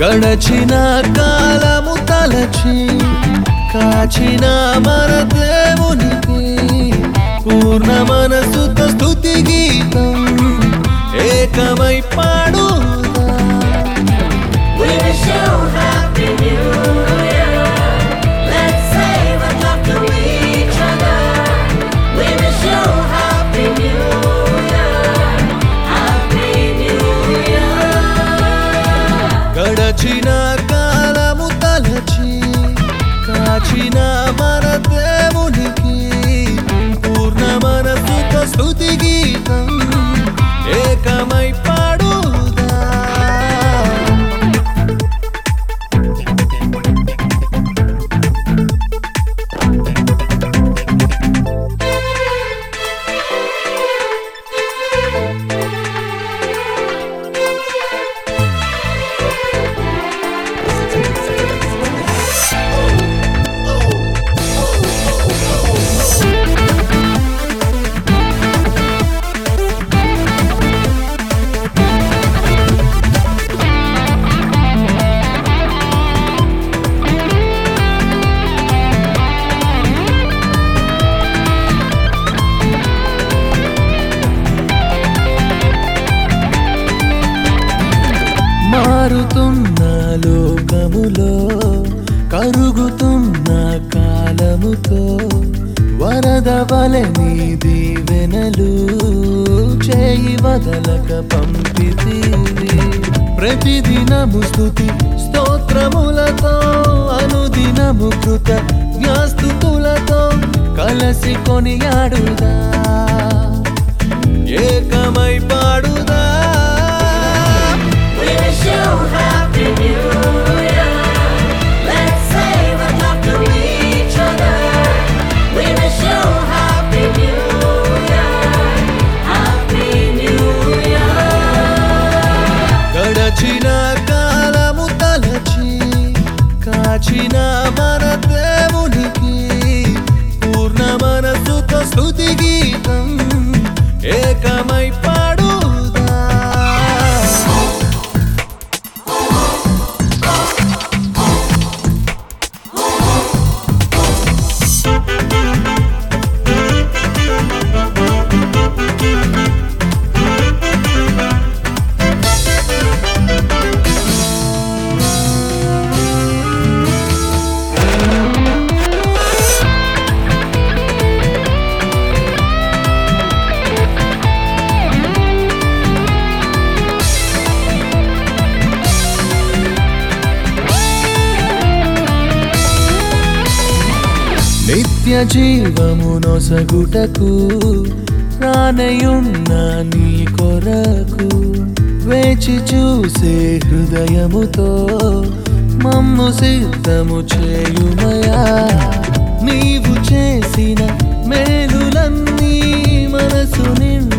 గడచిన కాలము తలచి కాచిన మన దేవునికి పూర్ణ మనసుతో స్థుతి గీతం ఏకమై పాడుదా We wish you happy new year. Let's say what love to each other. We wish you happy new year. Happy new year. గడచిన కాలము తలచి కాచిన మన దేవునికి పూర్ణ మనసుతో స్థుతి గీతం ఏకమై పాడుదా మారుతున్న లోకములో కరుగుతున్న కాలముతో వరద వలె నీ దీవెనలు చేయి వదలక పంపితివి ప్రతిదినము స్థుతి స్తోత్రములతో అనుదినము కృత జ్ఞాస్తుతులతో కలసి కొనియాడుదా ఏకమై పాడుదా We wish you happy new year. Let's say what love to each other. We wish you happy new year. Happy new year. గడచిన కాలము తలచి కాచిన మన దేవునికి పూర్ణ మనసుతో స్థుతి గీతం ఏకమై పాడుదా నిత్య జీవమునొసగుటకు ప్రాణయున్న నీ కొరకు వేచి చూసే హృదయముతో మమ్ము సిద్ధము చేయుమయా నీవు చేసిన మేలులన్నీ మనసు నిండా